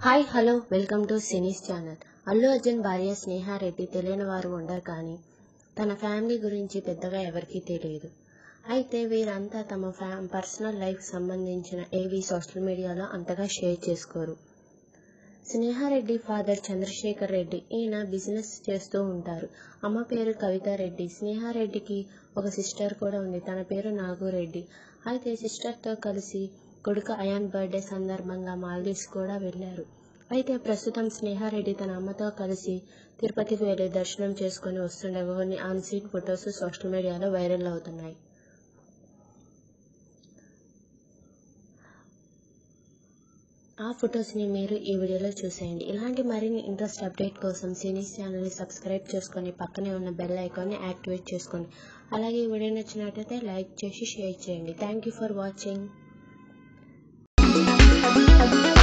hi hello welcome to సినీస్ channel Allu Arjun భార్య స్నేహారెడ్డి తెలియని వారు ఉండరు కానీ తన ఫ్యామిలీ గురించి పెద్దగా ఎవరికీ తెలియదు అయితే వీరంతా తమ ఫ్యా పర్సనల్ లైఫ్ సంబంధించిన ఏవి సోషల్ మీడియాలో అంతగా షేర్ చేసుకోరు స్నేహారెడ్డి ఫాదర్ చంద్రశేఖర్ రెడ్డి ఈయన బిజినెస్ చేస్తూ ఉంటారు అమ్మ పేరు కవితారెడ్డి స్నేహారెడ్డికి ఒక సిస్టర్ కూడా ఉంది తన పేరు నాగురెడ్డి అయితే సిస్టర్తో కలిసి కొడుకు అయాన్ బర్త్డే సందర్భంగా మాల్దీవ్స్ కూడా వెళ్ళారు అయితే ప్రస్తుతం స్నేహారెడ్డి తన అమ్మతో కలిసి తిరుపతికి వెళ్లి దర్శనం చేసుకుని వస్తుండగా కొన్ని ఆన్ సీన్ ఫొటోస్ సోషల్ మీడియాలో వైరల్ అవుతున్నాయి ఆ ఫొటోస్ని మీరు ఈ వీడియోలో చూసేయండి ఇలాంటి మరిన్ని ఇంట్రెస్ట్ అప్డేట్ కోసం సినీస్ ఛానల్ని సబ్స్క్రైబ్ చేసుకొని పక్కనే ఉన్న బెల్ ఐకాన్ని యాక్టివేట్ చేసుకోండి అలాగే ఈ వీడియో నచ్చినట్లయితే లైక్ చేసి షేర్ చేయండి థ్యాంక్ యూ ఫర్ వాచింగ్